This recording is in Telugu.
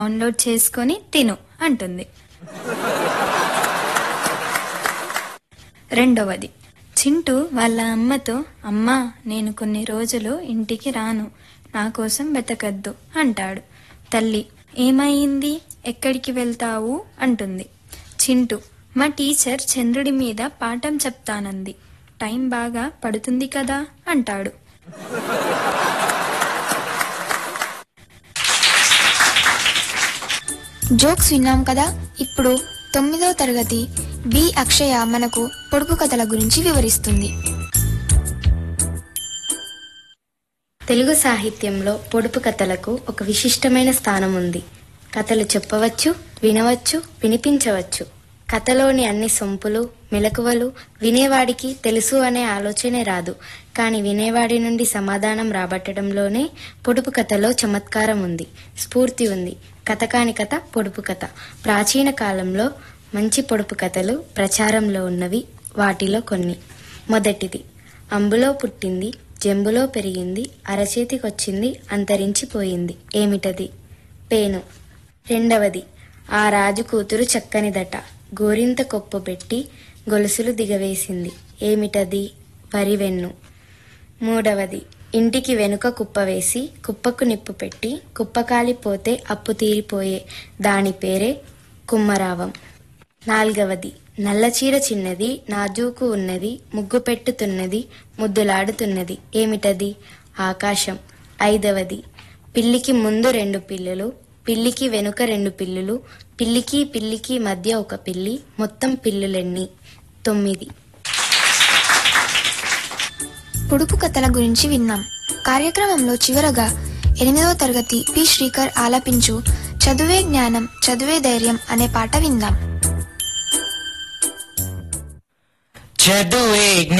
డౌన్లోడ్ చేసుకొని తిను అంటుంది రెండవది చింటూ వాళ్ళ అమ్మతో అమ్మా నేను కొన్ని రోజులు ఇంటికి రాను నా కోసం వెతకద్దు అంటాడు తల్లి ఏమైంది ఎక్కడికి వెళ్తావు అంటుంది చింటూ మా టీచర్ చంద్రుడి మీద పాఠం చెప్తానంది టైం బాగా పడుతుంది కదా అంటాడు జోక్స్ విన్నాం కదా ఇప్పుడు తొమ్మిదో తరగతి బి అక్షయ మనకు పొడుపు కథల గురించి వివరిస్తుంది తెలుగు సాహిత్యంలో పొడుపు కథలకు ఒక విశిష్టమైన స్థానం ఉంది కథలు చెప్పవచ్చు వినవచ్చు వినిపించవచ్చు కథలోని అన్ని సొంపులు మెలకువలు వినేవాడికి తెలుసు అనే ఆలోచనే రాదు కానీ వినేవాడి నుండి సమాధానం రాబట్టడంలోనే పొడుపు కథలో చమత్కారం ఉంది స్ఫూర్తి ఉంది కథ కాని కథ పొడుపు కథ ప్రాచీన కాలంలో మంచి పొడుపు కథలు ప్రచారంలో ఉన్నవి వాటిలో కొన్ని మొదటిది అంబులో పుట్టింది జంబులో పెరిగింది అరచేతికొచ్చింది అంతరించిపోయింది ఏమిటది పేను రెండవది ఆ రాజు కూతురు చక్కనిదట గోరింత కొప్పు పెట్టి గొలుసులు దిగవేసింది ఏమిటది వరివెన్ను మూడవది ఇంటికి వెనుక కుప్ప వేసి కుప్పకు నిప్పు పెట్టి కుప్ప కాలిపోతే అప్పు తీరిపోయే దాని పేరే కుమ్మరావం నాలుగవది నల్ల చీర చిన్నది నాజూకు ఉన్నది ముగ్గు పెట్టుతున్నది ముద్దులాడుతున్నది ఏమిటది ఆకాశం ఐదవది పిల్లికి ముందు రెండు పిల్లులు పిల్లికి వెనుక రెండు పిల్లులు పిల్లికి పిల్లికి మధ్య ఒక పిల్లి మొత్తం పిల్లులెన్ని తొమ్మిది పొడుపు కథల గురించి విన్నాం కార్యక్రమంలో చివరగా ఎనిమిదవ తరగతి పి శ్రీకర్ ఆలపించు చదువే జ్ఞానం చదువే ధైర్యం అనే పాట విందాం చదువే